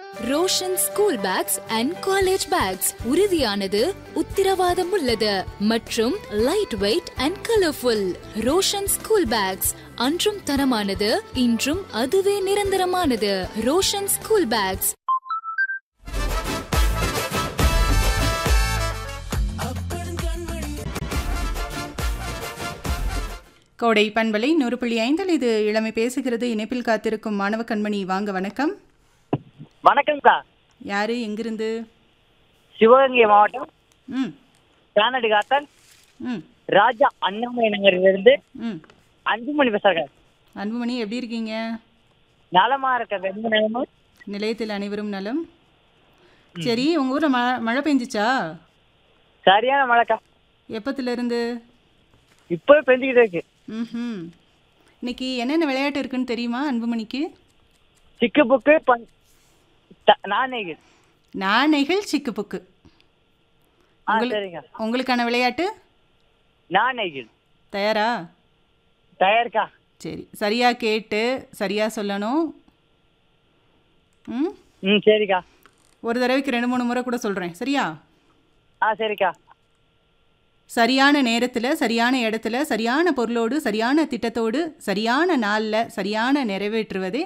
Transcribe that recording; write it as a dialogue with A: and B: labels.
A: Roshan school bags and college bags உறுதியானது உத்திரவாதம் உள்ளது மற்றும் lightweight and colourful Roshan school bags அன்றும் தரமானது இன்றும் அதுவே நிரந்தரமானது ரோஷன் ஸ்கூல் பேக்ஸ்
B: கோடை பண்பலை நூறு புள்ளி ஐந்தில் இது இளமை பேசுகிறது இணைப்பில் காத்திருக்கும் மாணவ கண்மணி வாங்க வணக்கம்
C: வணக்கம்க்கா
B: யாரு எங்கிருந்து
C: சிவகங்கை மாவட்டம்
B: ம்
C: கானடி காத்தன்
B: ம்
C: ராஜா அண்ணாமலை நகரிலிருந்து
B: ம்
C: அஞ்சுமணி பேசுறேன்
B: அன்புமணி எப்படி இருக்கீங்க
C: நலமா இருக்க ரொம்ப நலமா
B: நிலையத்தில் அனைவரும் நலம் சரி உங்கள் ஊரில் மழை மழை பெஞ்சிச்சா
C: சரியான மழைக்கா
B: எப்பத்துலேருந்து
C: இப்போ பெஞ்சுக்கிட்டு இருக்கு
B: ம் இன்னைக்கு என்னென்ன விளையாட்டு இருக்குன்னு தெரியுமா அன்புமணிக்கு
C: சிக்கு புக்கு பன் த- நாணயங்கள்
B: நாணைகள் சிக்கு புக்கு
C: ஆ
B: உங்களுக்கு-
C: சரிங்க
B: உங்களுக்கான விளையாட்டு
C: நாணயங்கள்
B: தயாரா
C: தயார்க்கா
B: சரி சரியாக கேட்டு சரியாக சொல்லணும் ம்
C: ம் சரிக்கா
B: ஒரு தடவைக்கு ரெண்டு மூணு முறை கூட சொல்கிறேன் சரியா
C: ஆ சரிக்கா
B: சரியான நேரத்தில் சரியான இடத்துல சரியான பொருளோடு சரியான திட்டத்தோடு சரியான நாளில் சரியான நிறைவேற்றுவதே